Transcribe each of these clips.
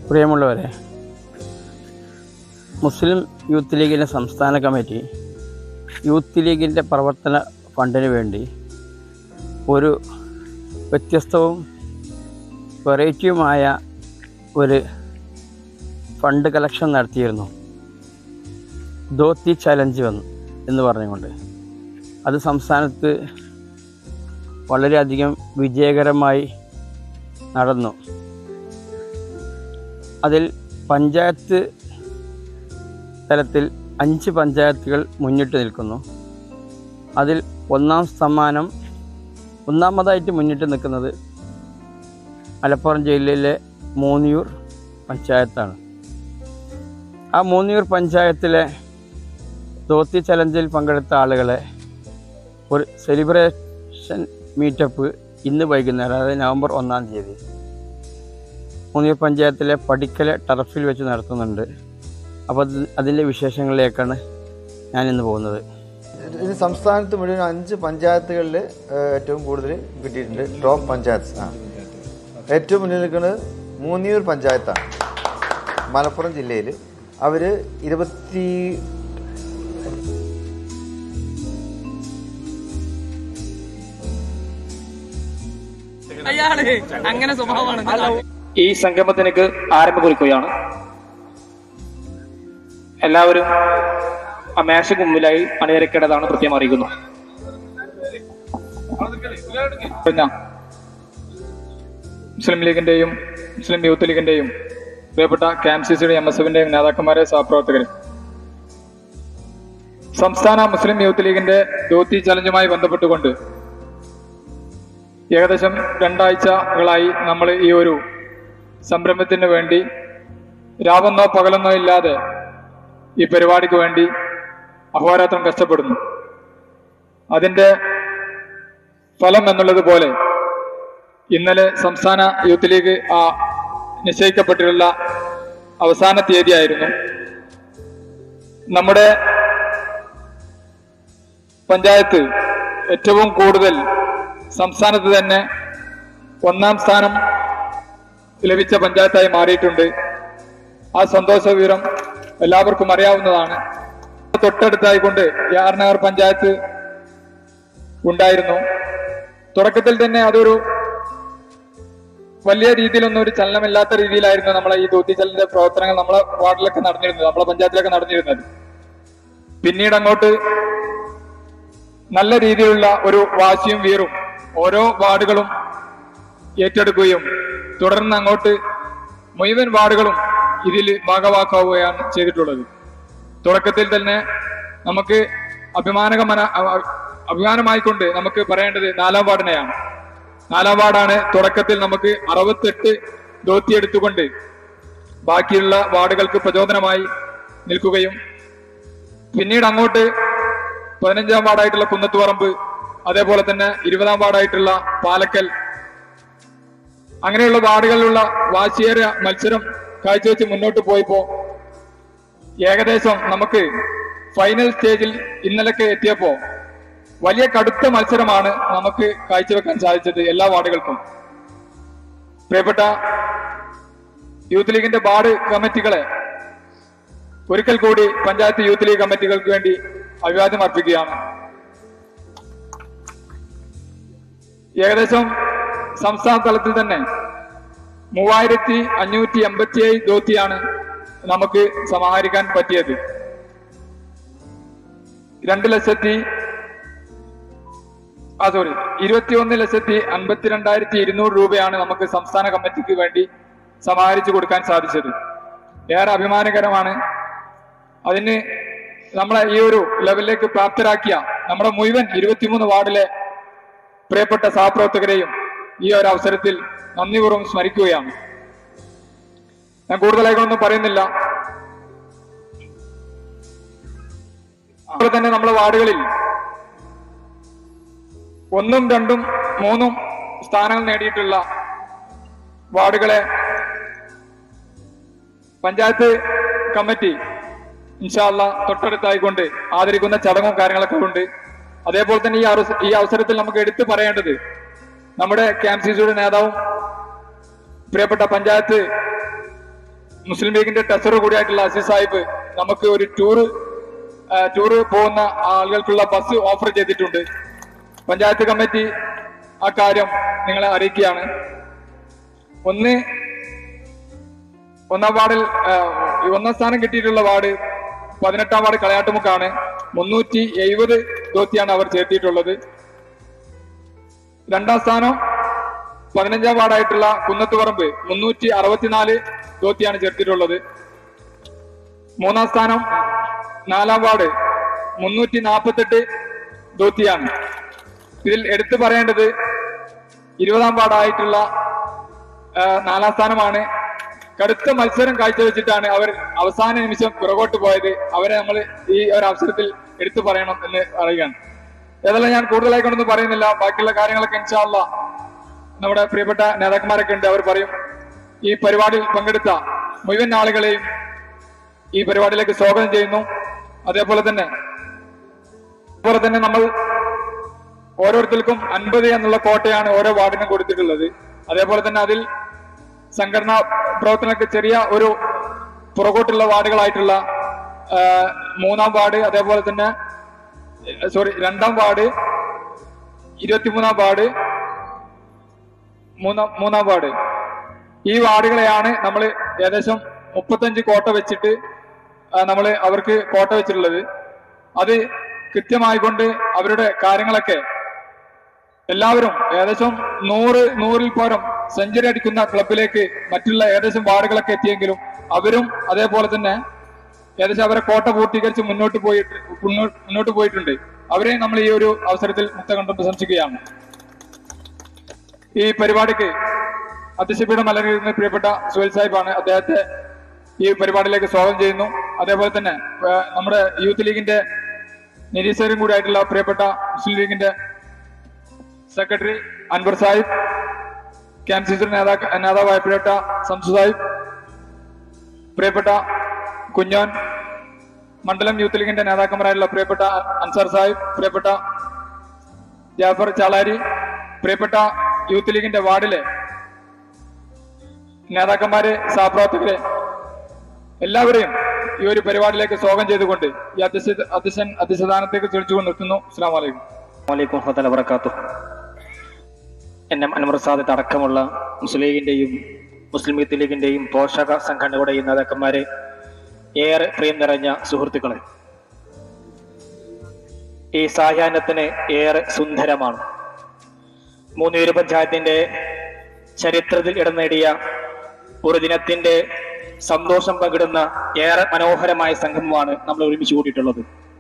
പ്രിയമുള്ളവരെ മുസ്ലിം യൂത്ത് ലീഗിൻ്റെ സംസ്ഥാന കമ്മിറ്റി യൂത്ത് ലീഗിൻ്റെ പ്രവർത്തന ഫണ്ടിന് വേണ്ടി ഒരു വ്യത്യസ്തവും വെറൈറ്റിയുമായ ഒരു ഫണ്ട് കളക്ഷൻ നടത്തിയിരുന്നു ധോത്തി ചലഞ്ച് വന്ന് എന്ന് പറഞ്ഞുകൊണ്ട് അത് സംസ്ഥാനത്ത് വളരെയധികം വിജയകരമായി നടന്നു അതിൽ പഞ്ചായത്ത് തലത്തിൽ അഞ്ച് പഞ്ചായത്തുകൾ മുന്നിട്ട് നിൽക്കുന്നു അതിൽ ഒന്നാം സമ്മാനം ഒന്നാമതായിട്ട് മുന്നിട്ട് നിൽക്കുന്നത് മലപ്പുറം ജില്ലയിലെ മൂന്നിയൂർ പഞ്ചായത്താണ് ആ മൂന്നിയൂർ പഞ്ചായത്തിലെ ധോത്തി ചലഞ്ചിൽ പങ്കെടുത്ത ആളുകളെ ഒരു സെലിബ്രേഷൻ മീറ്റപ്പ് ഇന്ന് വൈകുന്നേരം അതായത് നവംബർ ഒന്നാം തീയതി മൂന്നിയൂർ പഞ്ചായത്തിലെ പടിക്കലെ ടർഫിൽ വെച്ച് നടത്തുന്നുണ്ട് അപ്പോൾ അത് അതിൻ്റെ വിശേഷങ്ങളിലേക്കാണ് ഞാൻ ഇന്ന് പോകുന്നത് ഇത് സംസ്ഥാനത്ത് മുഴുവൻ അഞ്ച് പഞ്ചായത്തുകളിൽ ഏറ്റവും കൂടുതൽ കിട്ടിയിട്ടുണ്ട് ടോപ്പ് പഞ്ചായത്ത് ആ ഏറ്റവും മുന്നിൽ നിൽക്കുന്നത് മൂന്നിയൂർ പഞ്ചായത്താണ് മലപ്പുറം ജില്ലയിൽ അവർ ഇരുപത്തി അയാള് അങ്ങനെ സ്വഭാവമാണ് ഈ സംഗമത്തിനക്ക് ആരംഭം കുറിക്കുകയാണ് എല്ലാവരും ആ മേശയ്ക്ക് മുമ്പിലായി അണിനിരക്കേണ്ടതാണ് പ്രത്യേകം അറിയിക്കുന്നു പിന്നെ മുസ്ലിം ലീഗിന്റെയും മുസ്ലിം യൂത്ത് ലീഗിന്റെയും പ്രിയപ്പെട്ട കെ എം സി സിയുടെയും എം എസ് എഫിന്റെയും നേതാക്കന്മാരെ സഹപ്രവർത്തകരെ സംസ്ഥാന മുസ്ലിം യൂത്ത് ലീഗിന്റെ ധോത്തി ചലഞ്ചുമായി ബന്ധപ്പെട്ടുകൊണ്ട് ഏകദേശം രണ്ടാഴ്ചകളായി നമ്മൾ ഈ ഒരു സംരംഭത്തിന് വേണ്ടി രാവെന്നോ പകലെന്നോ ഇല്ലാതെ ഈ പരിപാടിക്ക് വേണ്ടി അഹോരാത്രം കഷ്ടപ്പെടുന്നു അതിന്റെ ഫലം എന്നുള്ളത് പോലെ ഇന്നലെ സംസ്ഥാന യൂത്ത് ലീഗ് ആ നിശ്ചയിക്കപ്പെട്ടിട്ടുള്ള അവസാന തീയതിയായിരുന്നു നമ്മുടെ പഞ്ചായത്ത് ഏറ്റവും കൂടുതൽ സംസ്ഥാനത്ത് തന്നെ ഒന്നാം സ്ഥാനം ലഭിച്ച പഞ്ചായത്തായി മാറിയിട്ടുണ്ട് ആ സന്തോഷ വിവരം എല്ലാവർക്കും അറിയാവുന്നതാണ് തൊട്ടടുത്തായിക്കൊണ്ട് യാർനഗർ പഞ്ചായത്ത് ഉണ്ടായിരുന്നു തുടക്കത്തിൽ തന്നെ അതൊരു വലിയ രീതിയിലൊന്നും ഒരു ചലനമില്ലാത്ത രീതിയിലായിരുന്നു നമ്മളെ ഈ ധോത്തിച്ചലിന്റെ പ്രവർത്തനങ്ങൾ നമ്മളെ വാർഡിലൊക്കെ നടന്നിരുന്നത് നമ്മളെ പഞ്ചായത്തിലൊക്കെ നടന്നിരുന്നത് പിന്നീട് അങ്ങോട്ട് നല്ല രീതിയിലുള്ള ഒരു വാശിയും വീറും ഓരോ വാർഡുകളും ഏറ്റെടുക്കുകയും തുടർന്ന് അങ്ങോട്ട് മുഴുവൻ വാർഡുകളും ഇതിൽ ഭാഗവാക്കാവുകയാണ് ചെയ്തിട്ടുള്ളത് തുടക്കത്തിൽ തന്നെ നമുക്ക് അഭിമാനകമന അ- അഭിമാനമായിക്കൊണ്ട് നമുക്ക് പറയേണ്ടത് നാലാം വാർഡിനെയാണ് നാലാം വാർഡാണ് തുടക്കത്തിൽ നമുക്ക് അറുപത്തെട്ട് ധോത്തി എടുത്തുകൊണ്ട് ബാക്കിയുള്ള വാർഡുകൾക്ക് പ്രചോദനമായി നിൽക്കുകയും പിന്നീട് അങ്ങോട്ട് പതിനഞ്ചാം വാർഡായിട്ടുള്ള കുന്നത്തുപറമ്പ് അതേപോലെ തന്നെ ഇരുപതാം വാർഡായിട്ടുള്ള പാലക്കൽ അങ്ങനെയുള്ള വാർഡുകളിലുള്ള വാശിയേറിയ മത്സരം കാഴ്ചവെച്ച് മുന്നോട്ട് പോയപ്പോ ഏകദേശം നമുക്ക് ഫൈനൽ സ്റ്റേജിൽ ഇന്നലൊക്കെ എത്തിയപ്പോ വലിയ കടുത്ത മത്സരമാണ് നമുക്ക് കാഴ്ചവെക്കാൻ സാധിച്ചത് എല്ലാ വാർഡുകൾക്കും പ്രിയപ്പെട്ട യൂത്ത് ലീഗിന്റെ വാർഡ് കമ്മിറ്റികളെ ഒരിക്കൽ കൂടി പഞ്ചായത്ത് യൂത്ത് ലീഗ് കമ്മിറ്റികൾക്ക് വേണ്ടി അഭിവാദ്യം അർപ്പിക്കുകയാണ് ഏകദേശം സംസ്ഥാന തലത്തിൽ തന്നെ മൂവായിരത്തി അഞ്ഞൂറ്റി എൺപത്തിയേഴ് ധോത്തിയാണ് നമുക്ക് സമാഹരിക്കാൻ പറ്റിയത് രണ്ട് ലക്ഷത്തി ആ സോറി ഇരുപത്തിയൊന്ന് ലക്ഷത്തി അൻപത്തിരണ്ടായിരത്തി ഇരുന്നൂറ് രൂപയാണ് നമുക്ക് സംസ്ഥാന കമ്മിറ്റിക്ക് വേണ്ടി സമാഹരിച്ചു കൊടുക്കാൻ സാധിച്ചത് ഏറെ അഭിമാനകരമാണ് അതിന് നമ്മളെ ഈ ഒരു ലെവലിലേക്ക് പ്രാപ്തരാക്കിയ നമ്മുടെ മുഴുവൻ ഇരുപത്തിമൂന്ന് വാർഡിലെ പ്രിയപ്പെട്ട സഹപ്രവർത്തകരെയും ഈ ഒരു അവസരത്തിൽ നന്ദിപൂർവ്വം സ്മരിക്കുകയാണ് ഞാൻ കൂടുതലായിട്ടൊന്നും പറയുന്നില്ല അതുപോലെ തന്നെ നമ്മുടെ വാർഡുകളിൽ ഒന്നും രണ്ടും മൂന്നും സ്ഥാനങ്ങൾ നേടിയിട്ടുള്ള വാർഡുകളെ പഞ്ചായത്ത് കമ്മിറ്റി ഇൻഷാല്ല തൊട്ടടുത്തായിക്കൊണ്ട് ആദരിക്കുന്ന ചടങ്ങും കാര്യങ്ങളൊക്കെ ഉണ്ട് അതേപോലെ തന്നെ ഈ അവസ- ഈ അവസരത്തിൽ നമുക്ക് എടുത്തു പറയേണ്ടത് നമ്മുടെ കെ എം സി സിയുടെ നേതാവും പ്രിയപ്പെട്ട പഞ്ചായത്ത് മുസ്ലിം ലീഗിന്റെ ട്രഷറർ കൂടിയായിട്ടുള്ള അസീസ് സാഹിബ് നമുക്ക് ഒരു ടൂർ ടൂർ പോകുന്ന ആളുകൾക്കുള്ള ബസ് ഓഫർ ചെയ്തിട്ടുണ്ട് പഞ്ചായത്ത് കമ്മിറ്റി ആ കാര്യം നിങ്ങളെ അറിയിക്കുകയാണ് ഒന്ന് ഒന്നാം വാർഡിൽ ആ, ഈ ഒന്നാം സ്ഥാനം കിട്ടിയിട്ടുള്ള വാർഡ് പതിനെട്ടാം വാർഡ് കളയാട്ടുമുക്കാണ് മുന്നൂറ്റി എഴുപത് ധോത്തിയാണ് അവർ ചേർത്തിയിട്ടുള്ളത് രണ്ടാം സ്ഥാനം പതിനഞ്ചാം വാർഡായിട്ടുള്ള കുന്നത്തുപറമ്പ് മുന്നൂറ്റി അറുപത്തിനാല് ധോത്തിയാണ് ചേർത്തിട്ടുള്ളത് മൂന്നാം സ്ഥാനം നാലാം വാർഡ് മുന്നൂറ്റി നാൽപ്പത്തെട്ട് ധോത്തിയാണ് ഇതിൽ എടുത്തു പറയേണ്ടത് ഇരുപതാം വാർഡായിട്ടുള്ള ആ, നാലാം സ്ഥാനമാണ് കടുത്ത മത്സരം കാഴ്ചവെച്ചിട്ടാണ് അവർ അവസാന നിമിഷം പുറകോട്ട് പോയത് അവരെ നമ്മൾ ഈ ഒരു അവസരത്തിൽ എടുത്തു പറയണം എന്ന് പറയുകയാണ് ഏതായാലും ഞാൻ കൂടുതലായി കൊണ്ടൊന്നും പറയുന്നില്ല ബാക്കിയുള്ള കാര്യങ്ങളൊക്കെ ഇൻഷാല്ല നമ്മുടെ പ്രിയപ്പെട്ട നേതാക്കന്മാരൊക്കെ ഉണ്ട് അവർ പറയും ഈ പരിപാടിയിൽ പങ്കെടുത്ത മുഴുവൻ ആളുകളെയും ഈ പരിപാടിയിലേക്ക് സ്വാഗതം ചെയ്യുന്നു അതേപോലെ തന്നെ അതുപോലെ തന്നെ നമ്മൾ ഓരോരുത്തർക്കും അൻപത് എന്നുള്ള കോട്ടയാണ് ഓരോ വാർഡിനും കൊടുത്തിട്ടുള്ളത് അതേപോലെ തന്നെ അതിൽ സംഘടനാ പ്രവർത്തനങ്ങൾക്ക് ചെറിയ ഒരു പുറകോട്ടുള്ള വാർഡുകളായിട്ടുള്ള ആ, മൂന്നാം വാർഡ് അതേപോലെ തന്നെ സോറി രണ്ടാം വാർഡ് ഇരുപത്തിമൂന്നാം വാർഡ് മൂന്നാം മൂന്നാം വാർഡ് ഈ വാർഡുകളെയാണ് നമ്മൾ ഏകദേശം മുപ്പത്തഞ്ച് കോട്ട വെച്ചിട്ട് നമ്മൾ അവർക്ക് കോട്ട വെച്ചിട്ടുള്ളത് അത് കൃത്യമായിക്കൊണ്ട് അവരുടെ കാര്യങ്ങളൊക്കെ എല്ലാവരും ഏകദേശം നൂറ് നൂറിൽ പരം സെഞ്ചുറി അടിക്കുന്ന ക്ലബിലേക്ക് മറ്റുള്ള ഏകദേശം വാർഡുകളൊക്കെ എത്തിയെങ്കിലും അവരും അതേപോലെ തന്നെ ഏകദേശം അവരെ കോട്ട പൂർത്തീകരിച്ച് മുന്നോട്ട് പോയിട്ട് മുന്നോ- മുന്നോട്ട് പോയിട്ടുണ്ട് അവരെ നമ്മൾ ഈ ഒരു അവസരത്തിൽ മുക്തകണ്ഠം പ്രശംസിക്കുകയാണ് ഈ പരിപാടിക്ക് അധ്യക്ഷപീഠം അലങ്കരിക്കുന്ന പ്രിയപ്പെട്ട സുഹേൽ സാഹിബാണ് അദ്ദേഹത്തെ ഈ പരിപാടിയിലേക്ക് സ്വാഗതം ചെയ്യുന്നു അതേപോലെ തന്നെ ആ, നമ്മുടെ യൂത്ത് ലീഗിന്റെ നിരീക്ഷകരും കൂടി ആയിട്ടുള്ള പ്രിയപ്പെട്ട മുസ്ലിം ലീഗിന്റെ സെക്രട്ടറി അൻവർ സാഹിബ് ക്യാൻസർ നേതാ നേതാവായ പ്രിയപ്പെട്ട സംസു സാഹിബ് പ്രിയപ്പെട്ട കുഞ്ഞോൻ മണ്ഡലം യൂത്ത് ലീഗിന്റെ നേതാക്കന്മാരായിട്ടുള്ള പ്രിയപ്പെട്ട അൻസാർ സാഹിബ് പ്രിയപ്പെട്ട ജാഫർ ചാളാരി പ്രിയപ്പെട്ട യൂത്ത് ലീഗിന്റെ വാർഡിലെ നേതാക്കന്മാരെ സഹപ്രവർത്തകരെ എല്ലാവരെയും ഈ ഒരു പരിപാടിയിലേക്ക് സ്വാഗതം ചെയ്തുകൊണ്ട് ഈ അധ്യക്ഷ അധ്യക്ഷൻ അധ്യക്ഷദാനത്തേക്ക് ക്ഷണിച്ചുകൊണ്ട് നിർത്തുന്നു അസ്സാം വലൈക്കും വലൈക്കും വറഹ്മത്തുള്ളാഹി വബറകാതുഹു എൻ എം അൻവർ സാദത്ത് അടക്കമുള്ള മുസ്ലിം ലീഗിന്റെയും മുസ്ലിം യൂത്ത് ലീഗിന്റെയും പോഷക സംഘടനകളുടെയും നേതാക്കന്മാരെ ഏറെ പ്രിയം നിറഞ്ഞ സുഹൃത്തുക്കളെ ഈ സായാഹ്നത്തിന് ഏറെ സുന്ദരമാണ് മൂന്നൂര് പഞ്ചായത്തിന്റെ ചരിത്രത്തിൽ ഇടം നേടിയ ഒരു ദിനത്തിന്റെ സന്തോഷം പങ്കിടുന്ന ഏറെ മനോഹരമായ സംഗമമാണ് നമ്മൾ ഒരുമിച്ച് കൂട്ടിയിട്ടുള്ളത്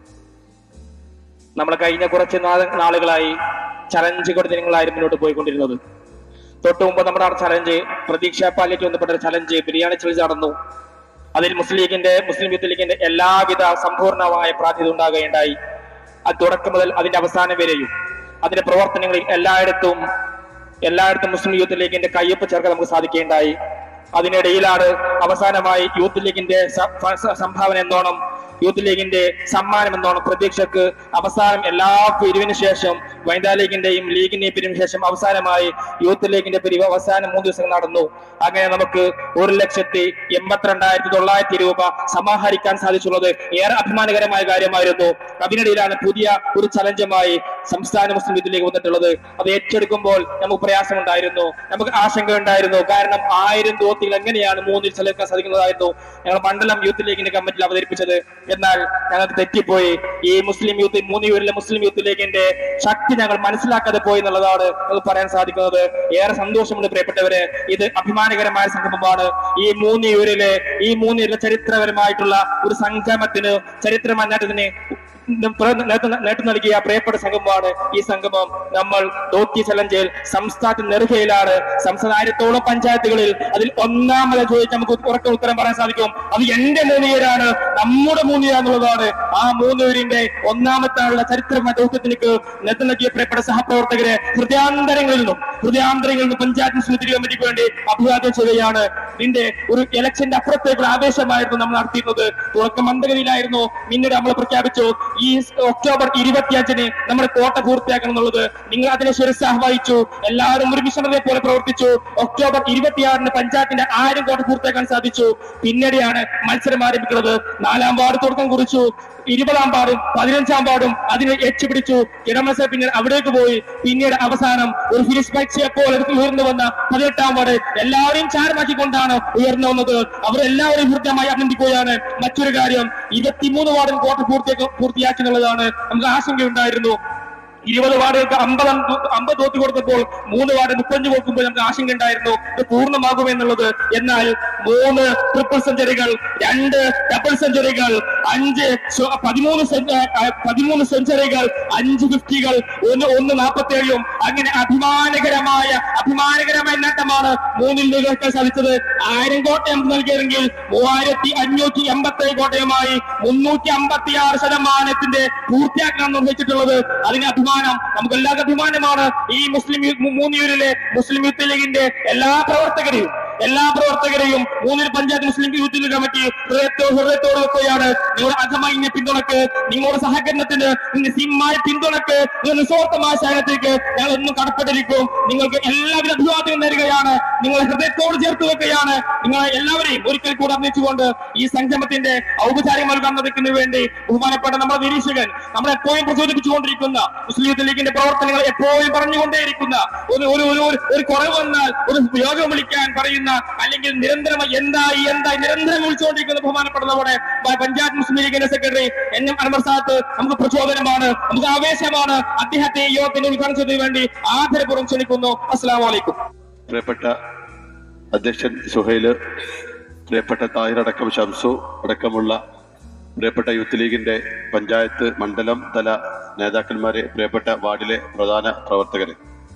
നമ്മൾ കഴിഞ്ഞ കുറച്ച് നാള- നാളുകളായി ചലഞ്ചുകളുടെ ദിനങ്ങളായിരുന്നു മുന്നോട്ട് പോയിക്കൊണ്ടിരുന്നത് തൊട്ടു മുമ്പ് നമ്മുടെ ചലഞ്ച് പ്രതീക്ഷ പാലിയേറ്റ് ബന്ധപ്പെട്ട ചലഞ്ച് ബിരിയാണി ചലഞ്ച് നടന്നു അതിൽ മുസ്ലിം ലീഗിന്റെ മുസ്ലിം യൂത്ത് ലീഗിന്റെ എല്ലാവിധ സമ്പൂർണമായ പ്രാതിനിധ്യം ഉണ്ടാകുകയുണ്ടായി അത് തുടക്കം മുതൽ അതിന്റെ അവസാനം വരെയും അതിന്റെ പ്രവർത്തനങ്ങളിൽ എല്ലായിടത്തും എല്ലായിടത്തും മുസ്ലിം യൂത്ത് ലീഗിന്റെ കയ്യൊപ്പ് ചേർക്കാൻ നമുക്ക് സാധിക്കുകയുണ്ടായി അതിനിടയിലാണ് അവസാനമായി യൂത്ത് ലീഗിന്റെ സ- ഫ- സംഭാവന എന്നോണം യൂത്ത് ലീഗിന്റെ സമ്മാനം എന്നോണം പ്രതീക്ഷക്ക് അവസാനം എല്ലാ പിരിവിന് ശേഷം വനിതാ ലീഗിന്റെയും ലീഗിന്റെയും പിരിവിന് ശേഷം അവസാനമായി യൂത്ത് ലീഗിന്റെ പിരിവ് അവസാനം മൂന്ന് ദിവസം നടന്നു അങ്ങനെ നമുക്ക് ഒരു ലക്ഷത്തി എൺപത്തിരണ്ടായിരത്തി തൊള്ളായിരത്തി രൂപ സമാഹരിക്കാൻ സാധിച്ചുള്ളത് ഏറെ അഭിമാനകരമായ കാര്യമായിരുന്നു അതിനിടയിലാണ് പുതിയ ഒരു ചലഞ്ചുമായി സംസ്ഥാന മുസ്ലിം യൂത്ത് ലീഗ് വന്നിട്ടുള്ളത് അത് ഏറ്റെടുക്കുമ്പോൾ നമുക്ക് പ്രയാസമുണ്ടായിരുന്നു നമുക്ക് ആശങ്ക ഉണ്ടായിരുന്നു കാരണം ആയിരം ദോത്തികൾ എങ്ങനെയാണ് മൂന്നിൽ ചെലവഴിക്കാൻ സാധിക്കുന്നതായിരുന്നു ഞങ്ങൾ മണ്ഡലം യൂത്ത് ലീഗിന്റെ കമ്മിറ്റിയിൽ അവതരിപ്പിച്ചത് എന്നാൽ ഞങ്ങൾക്ക് തെറ്റിപ്പോയി ഈ മുസ്ലിം യൂത്ത് മൂന്നിയൂരിലെ മുസ്ലിം യൂത്ത് ലീഗിന്റെ ശക്തി ഞങ്ങൾ മനസ്സിലാക്കാതെ പോയി എന്നുള്ളതാണ് നമുക്ക് പറയാൻ സാധിക്കുന്നത് ഏറെ സന്തോഷമുണ്ട് പ്രിയപ്പെട്ടവരെ ഇത് അഭിമാനകരമായ സംഗമമാണ് ഈ മൂന്നിയൂരിലെ ഈ മൂന്നിയൂരിലെ ചരിത്രപരമായിട്ടുള്ള ഒരു സംഗമത്തിന് ചരിത്ര മുന്നേറ്റത്തിന് നേതൃത്വം നേട്ടം നൽകിയ പ്രിയപ്പെട്ട സംഗമമാണ് ഈ സംഗമം നമ്മൾ ദോത്തി ചലഞ്ചിൽ സംസ്ഥാന നെറുകയിലാണ് സംസ്ഥാന ആയിരത്തോളം പഞ്ചായത്തുകളിൽ അതിൽ ഒന്നാമത് ചോദിച്ച് നമുക്ക് ഉറക്ക ഉത്തരം പറയാൻ സാധിക്കും അത് എന്റെ മൂന്നിയൂരാണ് നമ്മുടെ മൂന്നിയൂരാന്നുള്ളതാണ് ആ മൂന്നിയൂരിന്റെ ഒന്നാമത്താനുള്ള ചരിത്രമായ ദൗത്യത്തിലേക്ക് നേതൃത്വം നൽകിയ പ്രിയപ്പെട്ട സഹപ്രവർത്തകരെ ഹൃദയാന്തരങ്ങളിൽ നിന്നും ഹൃദയാന്തരങ്ങളിൽ നിന്നും പഞ്ചായത്ത് മുസ്ലിം കമ്മിറ്റിക്ക് വേണ്ടി അഭിവാദ്യം ചെയ്യുകയാണ് ഇതിന്റെ ഒരു ഇലക്ഷന്റെ അപ്പുറത്തേക്കുള്ള ആവേശമായിരുന്നു നമ്മൾ നടത്തിയിരുന്നത് തുടക്കം മന്ദഗതിയിലായിരുന്നു പിന്നീട് നമ്മൾ പ്രഖ്യാപിച്ചു ഈ ഒക്ടോബർ ഇരുപത്തിയഞ്ചിന് നമ്മുടെ കോട്ട പൂർത്തിയാക്കണം എന്നുള്ളത് നിങ്ങൾ അതിനെ ശിരസാഹ്വഹിച്ചു എല്ലാവരും ഒരു മിഷണറിയെ പോലെ പ്രവർത്തിച്ചു ഒക്ടോബർ ഇരുപത്തിയാറിന് പഞ്ചായത്തിന്റെ ആയിരം കോട്ട പൂർത്തിയാക്കാൻ സാധിച്ചു പിന്നീടാണ് മത്സരം ആരംഭിക്കുന്നത് നാലാം വാർഡ് തുടക്കം കുറിച്ചു ഇരുപതാം വാർഡും പതിനഞ്ചാം വാർഡും അതിനെ എച്ചുപിടിച്ചു ഇടമത്സരം പിന്നീട് അവിടേക്ക് പോയി പിന്നീട് അവസാനം ഒരു ഫിനിഷ് പൈക്സിയെ പോലെ ഉയർന്നു വന്ന പതിനെട്ടാം വാർഡ് എല്ലാവരെയും ചാരമാക്കിക്കൊണ്ടാണ് ഉയർന്നു വന്നത് അവരെല്ലാവരെയും ഹൃദ്യമായി അഭിനന്ദിക്കുകയാണ് മറ്റൊരു കാര്യം ഇരുപത്തിമൂന്ന് വാർഡിൽ കോട്ട പൂർത്തിയാക്കി പൂർത്തിയാക്കി എന്നുള്ളതാണ് നമുക്ക് ആശങ്കയുണ്ടായിരുന്നു ഇരുപത് വാർഡുകൾക്ക് അമ്പത് അമ്പത് തോത്തി കൊടുത്തപ്പോൾ മൂന്ന് വാർഡ് മുപ്പഞ്ച് കൊടുക്കുമ്പോൾ നമുക്ക് ആശങ്ക ഉണ്ടായിരുന്നു ഇത് പൂർണ്ണമാകുമെന്നുള്ളത് എന്നാൽ മൂന്ന് ട്രിപ്പിൾ സെഞ്ചുറികൾ രണ്ട് ഡബിൾ സെഞ്ചുറികൾ അഞ്ച് സ്വ- പതിമൂന്ന് സെഞ്ചു- ആ, പതിമൂന്ന് സെഞ്ചുറികൾ അഞ്ച് ഫിഫ്റ്റികൾ ഒന്ന് ഒന്ന് നാൽപ്പത്തേഴും അങ്ങനെ അഭിമാനകരമായ അഭിമാനകരമായ നേട്ടമാണ് മൂന്നിൽ നികൾക്കാൻ സാധിച്ചത് ആയിരം കോട്ടയം നൽകിയെങ്കിൽ മൂവായിരത്തി അഞ്ഞൂറ്റി എൺപത്തി ഏഴ് കോട്ടയമായി മുന്നൂറ്റി അമ്പത്തി ആറ് ശതമാനത്തിന്റെ പൂർത്തിയാക്കാൻ നിർവഹിച്ചിട്ടുള്ളത് അതിന് അഭിമാനം നമുക്ക് എല്ലാവർക്കും അഭിമാനമാണ് ഈ മുസ്ലിം യൂ- മൂ- മൂന്നിയൂരിലെ മുസ്ലിം യൂത്ത് ലീഗിന്റെ എല്ലാ പ്രവർത്തകരെയും എല്ലാ പ്രവർത്തകരെയും മൂന്നിൽ panchayat Muslim youth league committee ഹൃദയത്തോ ഹൃദയത്തോട് വെക്കുകയാണ് നിങ്ങളുടെ അധമായ പിന്തുണക്ക് നിങ്ങളുടെ സഹകരണത്തിന് നിസ്സീമായ പിന്തുണക്ക് നിങ്ങളുടെ നിസ്വാർത്ഥമായ സഹകരണത്തിലേക്ക് ഞങ്ങൾ എന്നും കടപ്പെട്ടിരിക്കും നിങ്ങൾക്ക് എല്ലാവിധ അഭിവാദ്യം നേരുകയാണ് നിങ്ങളെ ഹൃദയത്തോട് ചേർത്ത് വെക്കുകയാണ് നിങ്ങളെ എല്ലാവരെയും ഒരിക്കൽ കൂടെ അഭിനയിച്ചുകൊണ്ട് ഈ സംഗമത്തിന്റെ ഔപചാരിക നൽകാൻ നടക്കുന്നതിന് വേണ്ടി ബഹുമാനപ്പെട്ട നമ്മുടെ നിരീക്ഷകൻ നമ്മളെ എപ്പോഴും പ്രചോദിപ്പിച്ചുകൊണ്ടിരിക്കുന്ന മുസ്ലിം യൂത്ത് ലീഗിന്റെ പ്രവർത്തനങ്ങൾ എപ്പോഴും പറഞ്ഞുകൊണ്ടേയിരിക്കുന്ന ഒരു ഒരു ഒരു ഒരു- ഒരു കുറവ് വന്നാൽ ഒരു യോഗം വിളിക്കാൻ പറയുന്ന അല്ലെങ്കിൽ നിരന്തരമായി എന്തായി എന്തായി നിരന്തരം വിളിച്ചുകൊണ്ടിരിക്കുന്ന ബഹുമാനപ്പെട്ട നമ്മുടെ പ- പഞ്ചായത്ത് മുസ്ലിം ലീഗിന്റെ secretary N M Anwar Sadath നമുക്ക് പ്രചോദനമാണ് നമുക്ക് ആവേശമാണ് അദ്ദേഹത്തെ ഈ യോഗത്തിന്റെ ഉദ്ഘാടനം ചെയ്തതിനു വേണ്ടി ആദരപൂർവ്വം ക്ഷണിക്കുന്നു അസ്സാം വലൈക്കും പ്രിയപ്പെട്ട അധ്യക്ഷൻ സുഹൈല് പ്രിയപ്പെട്ട താഹിർ അടക്കം ഷംസു അടക്കമുള്ള പ്രിയപ്പെട്ട യൂത്ത് ലീഗിന്റെ പഞ്ചായത്ത് മണ്ഡലം തല നേതാക്കന്മാരെ പ്രിയപ്പെട്ട വാർഡിലെ പ്രധാന പ്രവർത്തകരെ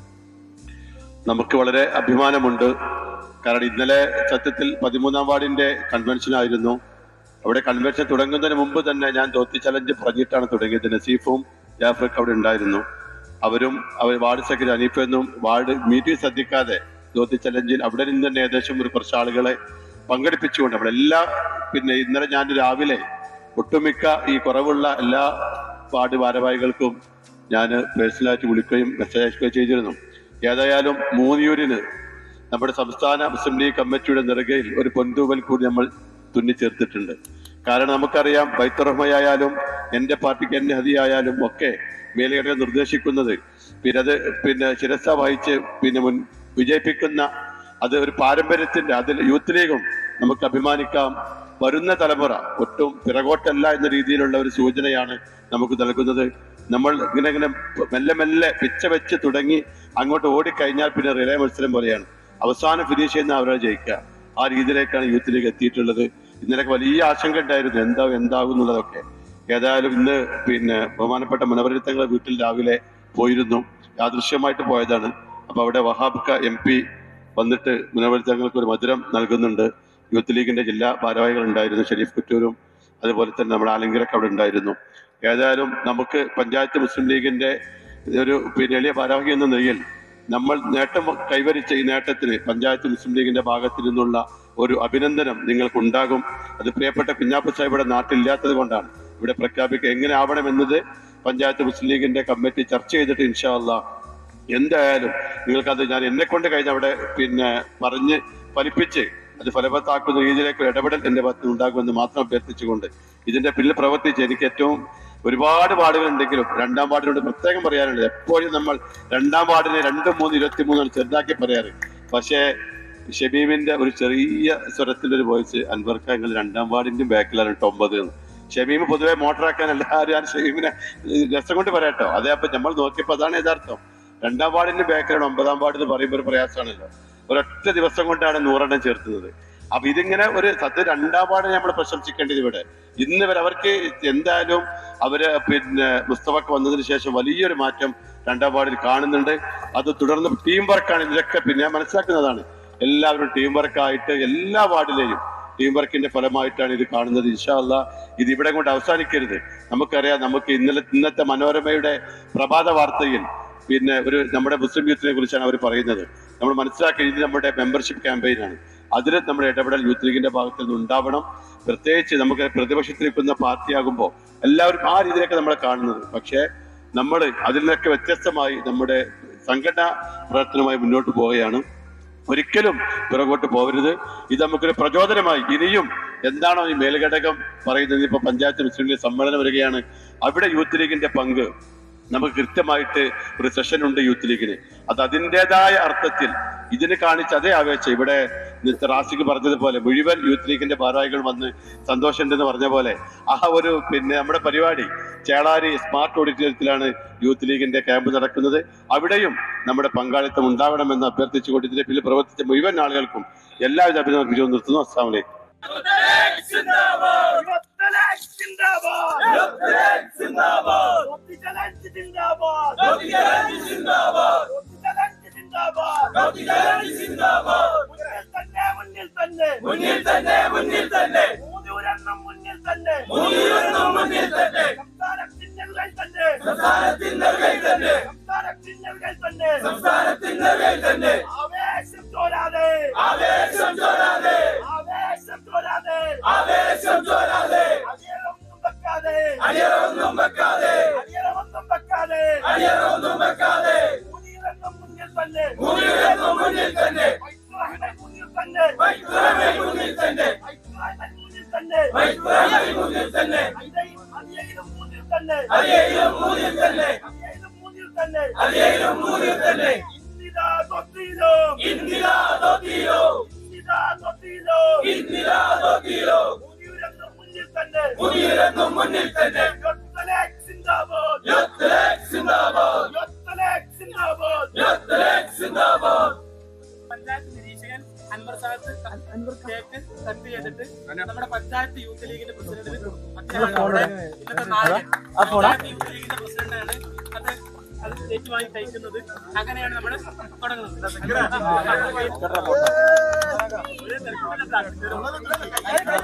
നമുക്ക് വളരെ അഭിമാനമുണ്ട് കാരണം ഇന്നലെ സത്യത്തിൽ പതിമൂന്നാം വാർഡിന്റെ കൺവെൻഷൻ ആയിരുന്നു അവിടെ കൺവെൻഷൻ തുടങ്ങുന്നതിന് മുമ്പ് തന്നെ ഞാൻ ധോത്തി ചലഞ്ച് പറഞ്ഞിട്ടാണ് തുടങ്ങിയത് നസീഫും ജാഫർക്ക് അവിടെ ഉണ്ടായിരുന്നു അവരും അവർ വാർഡ് സെക്രട്ടറി അനീഫെന്നും വാർഡ് മീറ്റിംഗ് ശ്രദ്ധിക്കാതെ ധോത്തി ചലഞ്ചിൽ അവിടെ നിന്ന് തന്നെ ഏകദേശം ഒരു കുറച്ച് ആളുകളെ പങ്കെടുപ്പിച്ചുകൊണ്ട് അവിടെ എല്ലാ പിന്നെ ഇന്നലെ ഞാൻ രാവിലെ ഒട്ടുമിക്ക ഈ കുറവുള്ള എല്ലാ വാർഡ് ഭാരവാഹികൾക്കും ഞാൻ പേഴ്സണലായിട്ട് വിളിക്കുകയും മെസ്സേജ് അയക്കുകയും ചെയ്തിരുന്നു ഏതായാലും മൂന്നിയൂരിന് നമ്മുടെ സംസ്ഥാന മുസ്ലിം ലീഗ് കമ്മിറ്റിയുടെ നെറുകയിൽ ഒരു പൊന്തൂവൽ കൂടി നമ്മൾ തുന്നിച്ചേർത്തിട്ടുണ്ട് കാരണം നമുക്കറിയാം ബൈത്തുറഹ്മയായാലും എന്റെ പാർട്ടിക്ക് എന്നെ ഹതിയായാലും ഒക്കെ മേലുകടകൾ നിർദ്ദേശിക്കുന്നത് പിന്നെ അത് പിന്നെ ശിരസ വഹിച്ച് പിന്നെ മുൻ വിജയിപ്പിക്കുന്ന അത് ഒരു പാരമ്പര്യത്തിന്റെ അതിൽ യൂത്ത് ലീഗും നമുക്ക് അഭിമാനിക്കാം വരുന്ന തലമുറ ഒട്ടും പിറകോട്ടല്ല എന്ന രീതിയിലുള്ള ഒരു സൂചനയാണ് നമുക്ക് നൽകുന്നത് നമ്മൾ ഇങ്ങനെ ഇങ്ങനെ മെല്ലെ മെല്ലെ പിച്ച വെച്ച് തുടങ്ങി അങ്ങോട്ട് ഓടിക്കഴിഞ്ഞാൽ പിന്നെ റിലേ മത്സരം പോലെയാണ് അവസാനം ഫിനിഷ് ചെയ്യുന്ന അവരെ ജയിക്കുക ആ രീതിയിലേക്കാണ് യൂത്ത് ലീഗ് എത്തിയിട്ടുള്ളത് ഇന്നലെ വലിയ ആശങ്ക ഉണ്ടായിരുന്നു എന്താ എന്താകും എന്നുള്ളതൊക്കെ ഏതായാലും ഇന്ന് പിന്നെ ബഹുമാനപ്പെട്ട മുനവരിത്തങ്ങളെ വീട്ടിൽ രാവിലെ പോയിരുന്നു യാദൃശ്യമായിട്ട് പോയതാണ് അപ്പൊ അവിടെ വഹാബ് എം പി വന്നിട്ട് മുനവരിത്തങ്ങൾക്ക് ഒരു മധുരം നൽകുന്നുണ്ട് യൂത്ത് ലീഗിന്റെ ജില്ലാ ഭാരവാഹികൾ ഉണ്ടായിരുന്നു ഷെരീഫ് കുറ്റൂരും അതുപോലെ തന്നെ നമ്മുടെ ആലങ്കിലൊക്കെ അവിടെ ഉണ്ടായിരുന്നു ഏതായാലും നമുക്ക് പഞ്ചായത്ത് മുസ്ലിം ലീഗിന്റെ ഒരു പിന്നെ എളിയ ഭാരവാഹി എന്ന നിലയിൽ നമ്മൾ നേട്ടം കൈവരിച്ച ഈ നേട്ടത്തിന് പഞ്ചായത്ത് മുസ്ലിം ലീഗിന്റെ ഭാഗത്തു നിന്നുള്ള ഒരു അഭിനന്ദനം നിങ്ങൾക്കുണ്ടാകും അത് പ്രിയപ്പെട്ട കുഞ്ഞാപ്പ സാഹിബിയുടെ നാട്ടിലില്ലാത്തത് കൊണ്ടാണ് ഇവിടെ പ്രഖ്യാപിക്കുക എങ്ങനെ ആവണമെന്നത് പഞ്ചായത്ത് മുസ്ലിം ലീഗിന്റെ കമ്മിറ്റി ചർച്ച ചെയ്തിട്ട് ഇൻഷാ അള്ളാ എന്തായാലും നിങ്ങൾക്കത് ഞാൻ എന്നെ കൊണ്ട് കഴിഞ്ഞ അവിടെ പിന്നെ പറഞ്ഞ് ഫലിപ്പിച്ച് അത് ഫലവത്താക്കുന്ന രീതിയിലേക്ക് ഒരു ഇടപെടൽ എന്റെ ഭാഗത്ത് ഉണ്ടാകുമെന്ന് മാത്രം അഭ്യർത്ഥിച്ചുകൊണ്ട് ഇതിന്റെ പിന്നിൽ പ്രവർത്തിച്ച് എനിക്ക് ഏറ്റവും ഒരുപാട് വാർഡുകൾ ഉണ്ടെങ്കിലും രണ്ടാം വാർഡിനോട് പ്രത്യേകം പറയാനുള്ളത് എപ്പോഴും നമ്മൾ രണ്ടാം വാർഡിനെ രണ്ടും മൂന്ന് ഇരുപത്തി മൂന്നാണ് ചെറുതാക്കി പറയാറ് പക്ഷേ ഷബീമിന്റെ ഒരു ചെറിയ സ്വരത്തിന്റെ ഒരു വോയിസ് അൻവർക്ക നിങ്ങൾ രണ്ടാം വാർഡിന്റെ ബാക്കിലാണ് ട്ടോ ഒമ്പത് എന്ന് ഷമീം പൊതുവെ മോട്ടറാക്കാൻ എല്ലാവരും ഞാൻ ഷമീമിനെ രസം കൊണ്ട് പറയാട്ടോ അതേ അപ്പൊ നമ്മൾ നോക്കിയപ്പോ അതാണ് യഥാർത്ഥം രണ്ടാം വാർഡിന്റെ ബാക്കിലാണ് ഒമ്പതാം വാർഡ് എന്ന് പറയുമ്പോൾ ഒരു പ്രയാസമാണല്ലോ ഒരൊറ്റ ദിവസം കൊണ്ടാണ് നൂറെണ്ണം ചേർത്തത് അപ്പൊ ഇതിങ്ങനെ ഒരു സത്യം രണ്ടാം വാർഡ് നമ്മൾ പ്രശംസിക്കേണ്ടത് ഇവിടെ ഇന്ന് വരെ അവർക്ക് എന്തായാലും അവര് പിന്നെ മുസ്തഫക്ക് വന്നതിന് ശേഷം വലിയൊരു മാറ്റം രണ്ടാം വാർഡിൽ കാണുന്നുണ്ട് അത് തുടർന്ന് ടീം വർക്കാണ് ഇതിലൊക്കെ പിന്നെ ഞാൻ മനസ്സിലാക്കുന്നതാണ് എല്ലാവരും ടീം വർക്കായിട്ട് എല്ലാ വാർഡിലെയും ടീം വർക്കിന്റെ ഫലമായിട്ടാണ് ഇത് കാണുന്നത് ഇൻഷാല്ല ഇത് ഇവിടെ കൊണ്ട് അവസാനിക്കരുത് നമുക്കറിയാം നമുക്ക് ഇന്നലെ ഇന്നത്തെ മനോരമയുടെ പ്രഭാത വാർത്തയിൽ പിന്നെ ഒരു നമ്മുടെ മുസ്ലിം യൂത്തിനെ കുറിച്ചാണ് അവർ പറയുന്നത് നമ്മൾ മനസ്സിലാക്കി ഇത് നമ്മുടെ മെമ്പർഷിപ്പ് ക്യാമ്പയിനാണ് അതിൽ നമ്മുടെ ഇടപെടൽ യൂത്ത് ലീഗിന്റെ ഭാഗത്ത് നിന്ന് ഉണ്ടാവണം പ്രത്യേകിച്ച് നമുക്ക് പ്രതിപക്ഷത്തിരിക്കുന്ന പാർട്ടിയാകുമ്പോൾ എല്ലാവരും ആ രീതിയിലൊക്കെ നമ്മളെ കാണുന്നത് പക്ഷേ നമ്മൾ അതിൽ നിന്നൊക്കെ വ്യത്യസ്തമായി നമ്മുടെ സംഘടനാ പ്രവർത്തനവുമായി മുന്നോട്ട് പോവുകയാണ് ഒരിക്കലും പിറകോട്ട് പോകരുത് ഇത് നമുക്കൊരു പ്രചോദനമായി ഇനിയും എന്താണോ ഈ മേൽഘടകം പറയുന്നത് ഇപ്പൊ പഞ്ചായത്ത് മുസ്ലിം സമ്മേളനം വരികയാണ് അവിടെ യൂത്ത് ലീഗിന്റെ പങ്ക് നമുക്ക് കൃത്യമായിട്ട് ഒരു സെഷൻ ഉണ്ട് യൂത്ത് ലീഗിന് അത് അതിൻ്റെതായ അർത്ഥത്തിൽ ഇതിന് കാണിച്ച അതേ ആവേശ ഇവിടെ മിസ്റ്റർ റാസിക്ക് പറഞ്ഞതുപോലെ മുഴുവൻ യൂത്ത് ലീഗിന്റെ ഭാരവാഹികൾ വന്ന് സന്തോഷമുണ്ടെന്ന് പറഞ്ഞ പോലെ ആ ഒരു പിന്നെ നമ്മുടെ പരിപാടി ചേളാരി സ്മാർട്ട് ഓഡിറ്റോറിയത്തിലാണ് യൂത്ത് ലീഗിന്റെ ക്യാമ്പ് നടക്കുന്നത് അവിടെയും നമ്മുടെ പങ്കാളിത്തം ഉണ്ടാവണമെന്ന് അഭ്യർത്ഥിച്ചുകൊണ്ട് ഇതിന്റെ പിന്നിൽ പ്രവർത്തിച്ച മുഴുവൻ ആളുകൾക്കും എല്ലാവിധ അഭിനന്ദനം നിർത്തുന്നു അസ്സാം വലൈക്കും മുന്നിൽ തന്നെ മുന്നിൽ തന്നെ മുന്നിൽ തന്നെ മുന്നിൽ തന്നെ മുന്നിൽ തന്നെ സംസ്ഥാനത്തിന്റെ തന്നെ സംസ്ഥാനത്തിന്റെ തന്നെ സംസ്ഥാനത്തിന്റെ തന്നെ സംസ്ഥാനത്തിന്റെ തന്നെ ആവേശം ചോരാതെ ആവേശം ചോരാതെ ആവേശം ചോരാതെ ആവേശം ചോരാതെ അടിയറൊന്നും വെക്കാതെ അടിയറൊന്നും വെക്കാതെ അടിയറൊന്നും വെക്കാതെ അടിയറൊന്നും വെക്കാതെ മുന്നിലെന്നും മുന്നിൽ തന്നെ മുന്നിലെന്നും മുന്നിൽ തന്നെ വൈദ്യുതനെ മുന്നിൽ തന്നെ വൈദ്യുതനെ മുന്നിൽ തന്നെ വൈദ്യുതനെ മുന്നിൽ തന്നെ വൈദ്യുതനെ മുന്നിൽ തന്നെ അടിയയിലും മുന്നിൽ തന്നെ അടിയയിലും മുന്നിൽ തന്നെ അടിയയിലും മുന്നിൽ തന്നെ അടിയയിലും മുന്നിൽ തന്നെ ഇന്ദിരാ തൊട്ടിലോ ഇന്ദിരാ തൊട്ടിലോ ഇന്ദിരാ തൊട്ടിലോ ഇന്ദിരാ തൊട്ടിലോ മുന്നിലെന്നും മുന്നിൽ തന്നെ മുന്നിലെന്നും മുന്നിൽ തന്നെ യൊത്തലേക് സിന്ദാബാദ് യൊത്തലേക് സിന്ദാബാദ് യൊത്തലേക് സിന്ദാബാദ് യൊത്തലേക് സിന്ദാബാദ് പഞ്ചായത്ത് നിരീക്ഷകൻ അൻവർ സാദത്ത് അൻവർ കേക്ക് കട്ട് ചെയ്തിട്ട് നമ്മുടെ പഞ്ചായത്ത് യൂത്ത് ലീഗിന്റെ പ്രസിഡന്റിന് അദ്ദേഹമാണ് നമ്മുടെ ഇന്നത്തെ നായകൻ പഞ്ചായത്ത് യൂത്ത് ലീഗിന്റെ പ്രസിഡന്റാണ് അത് അത് ഏറ്റുവാങ്ങി കഴിക്കുന്നത് അങ്ങനെയാണ് നമ്മൾ തുടങ്ങുന്നത്